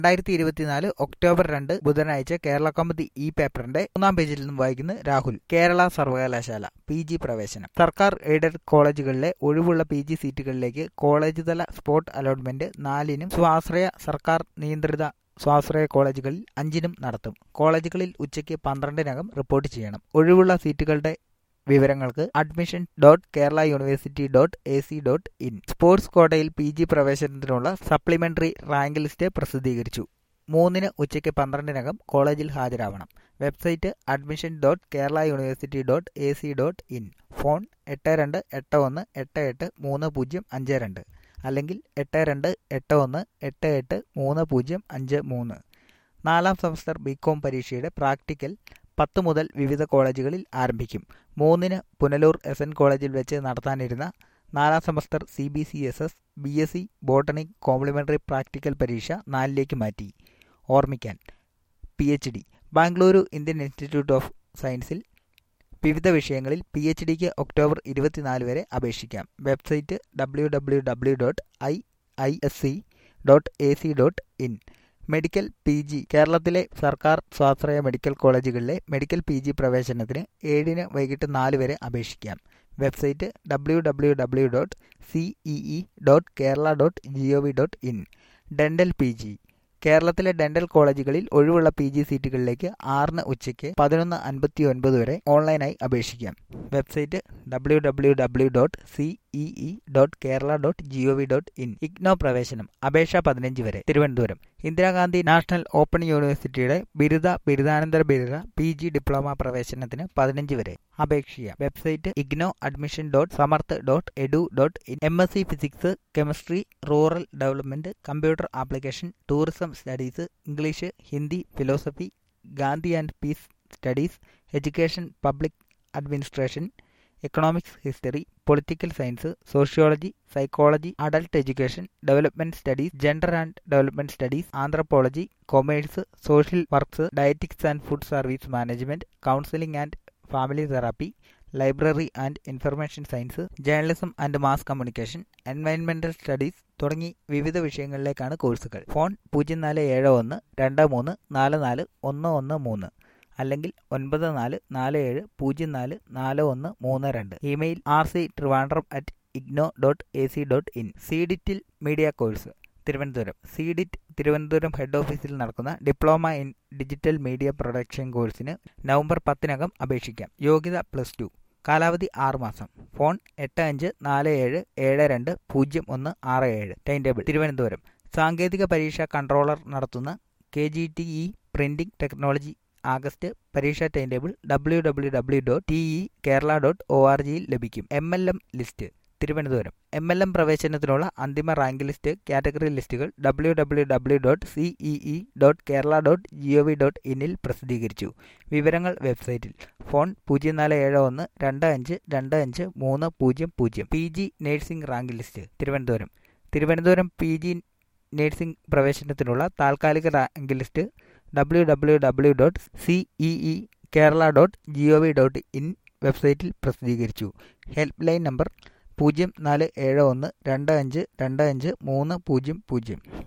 രണ്ടായിരത്തി ഇരുപത്തിനാല് ഒക്ടോബർ രണ്ട് ബുധനാഴ്ച കേരള കൗമുദി ഈ പേപ്പറിന്റെ മൂന്നാം പേജിൽ നിന്നും വായിക്കുന്നു രാഹുൽ കേരള സർവകലാശാല പി ജി പ്രവേശനം സർക്കാർ എയ്ഡഡ് കോളേജുകളിലെ ഒഴിവുള്ള പി ജി സീറ്റുകളിലേക്ക് കോളേജ് തല സ്പോട്ട് അലോട്ട്മെന്റ് നാലിനും സ്വാശ്രയ സർക്കാർ നിയന്ത്രിത സ്വാശ്രയ കോളേജുകളിൽ അഞ്ചിനും നടത്തും കോളേജുകളിൽ ഉച്ചയ്ക്ക് പന്ത്രണ്ടിനകം റിപ്പോർട്ട് ചെയ്യണം ഒഴിവുള്ള സീറ്റുകളുടെ വിവരങ്ങൾക്ക് admission dot Kerala university dot A C dot in sports കോട്ടയിൽ പി ജി പ്രവേശനത്തിനുള്ള സപ്ലിമെന്ററി റാങ്ക് ലിസ്റ്റ് പ്രസിദ്ധീകരിച്ചു മൂന്നിന് ഉച്ചയ്ക്ക് പന്ത്രണ്ടിനകം കോളേജിൽ ഹാജരാവണം website admission dot Kerala university dot A C dot in phone എട്ട് രണ്ട് എട്ട് ഒന്ന് എട്ട് എട്ട് മൂന്ന് പൂജ്യം അഞ്ച് രണ്ട് അല്ലെങ്കിൽ എട്ട് രണ്ട് എട്ട് ഒന്ന് എട്ട് എട്ട് മൂന്ന് പൂജ്യം അഞ്ച് മൂന്ന് നാലാം സെമസ്റ്റർ ബികോം പരീക്ഷയുടെ പ്രാക്ടിക്കൽ പത്ത് മുതൽ വിവിധ കോളേജുകളിൽ ആരംഭിക്കും മൂന്നിന് പുനലൂർ എസ് എൻ കോളേജിൽ വെച്ച് നടത്താനിരുന്ന നാലാം semester C B C S S B S C botanic complementary practical പരീക്ഷ നാലിലേക്ക് മാറ്റി ഓർമ്മിക്കാൻ P H D Bengaluru Indian institute of സയൻസിൽ വിവിധ വിഷയങ്ങളിൽ പി എച്ച് ഡിക്ക് ഒക്ടോബർ ഇരുപത്തിനാല് വരെ അപേക്ഷിക്കാം website W W W dot I I S C dot A C dot in medical P G കേരളത്തിലെ സർക്കാർ സ്വാശ്രയ മെഡിക്കൽ കോളേജുകളിലെ മെഡിക്കൽ പി ജി പ്രവേശനത്തിന് ഏഴിന് വൈകിട്ട് നാല് വരെ അപേക്ഷിക്കാം website W W W dot C E E dot Kerala dot G O V dot in dental P G കേരളത്തിലെ ഡെന്റൽ കോളേജുകളിൽ ഒഴിവുള്ള പി ജി സീറ്റുകളിലേക്ക് ആറിന് ഉച്ചയ്ക്ക് പതിനൊന്ന് അൻപത്തി ഒൻപത് വരെ ഓൺലൈനായി അപേക്ഷിക്കാം website W W W dot C E E dot Kerala dot G O V dot in IGNOU പ്രവേശനം അപേക്ഷ പതിനഞ്ച് വരെ തിരുവനന്തപുരം ഇന്ദിരാഗാന്ധി നാഷണൽ ഓപ്പൺ യൂണിവേഴ്സിറ്റിയുടെ ബിരുദ ബിരുദാനന്തര ബിരുദ പി ജി ഡിപ്ലോമ പ്രവേശനത്തിന് പതിനഞ്ച് വരെ അപേക്ഷിക്കാം website IGNOU admission dot Samarth dot edu dot in M S C physics chemistry rural development computer application tourism studies English Hindi philosophy Gandhi and peace studies education public administration economics history political science sociology psychology adult education development studies gender and development studies anthropology commerce social works dietetics and food service management counselling and family therapy library and information science journalism and mass communication എൻവയൺമെന്റൽ studies തുടങ്ങി വിവിധ വിഷയങ്ങളിലേക്കാണ് കോഴ്സുകൾ phone പൂജ്യം നാല് ഏഴ് ഒന്ന് രണ്ട് മൂന്ന് നാല് നാല് ഒന്ന് ഒന്ന് മൂന്ന് അല്ലെങ്കിൽ ഒൻപത് നാല് നാല് ഏഴ് പൂജ്യം നാല് നാല് ഒന്ന് മൂന്ന് രണ്ട് email R C Trivandrum at IGNOU dot A C dot in സീഡിറ്റിൽ media course Thiruvananthapuram CDIT Thiruvananthapuram head ഓഫീസിൽ നടക്കുന്ന diploma in digital media production കോഴ്സിന് നവംബർ പത്തിനകം അപേക്ഷിക്കാം യോഗ്യത പ്ലസ് ടു കാലാവധി ആറ് മാസം ഫോൺ എട്ട് അഞ്ച് നാല് ഏഴ് ഏഴ് രണ്ട് പൂജ്യം ഒന്ന് ആറ് ഏഴ് ടൈം ടേബിൾ തിരുവനന്തപുരം സാങ്കേതിക പരീക്ഷ കൺട്രോളർ നടത്തുന്ന K G T E printing technology August പരീക്ഷാ time table W W W dot T E Kerala dot O R ജിയിൽ ലഭിക്കും M L M list Thiruvananthapuram M L M പ്രവേശനത്തിനുള്ള അന്തിമ റാങ്ക് ലിസ്റ്റ് കാറ്റഗറി ലിസ്റ്റുകൾ W W W dot C E E dot Kerala dot G O V dot ഇന്നിൽ പ്രസിദ്ധീകരിച്ചു വിവരങ്ങൾ വെബ്സൈറ്റിൽ phone പൂജ്യം നാല് ഏഴ് ഒന്ന് രണ്ട് അഞ്ച് രണ്ട് അഞ്ച് മൂന്ന് പൂജ്യം പൂജ്യം P G nursing rank list Thiruvananthapuram Thiruvananthapuram P G nursing പ്രവേശനത്തിനുള്ള താൽക്കാലിക rank list W W W dot C E E Kerala dot G O V dot in വെബ്സൈറ്റിൽ പ്രസിദ്ധീകരിച്ചു ഹെൽപ്പ് ലൈൻ നമ്പർ പൂജ്യം നാല് ഏഴ് ഒന്ന് രണ്ട് അഞ്ച് രണ്ട് അഞ്ച് മൂന്ന് പൂജ്യം പൂജ്യം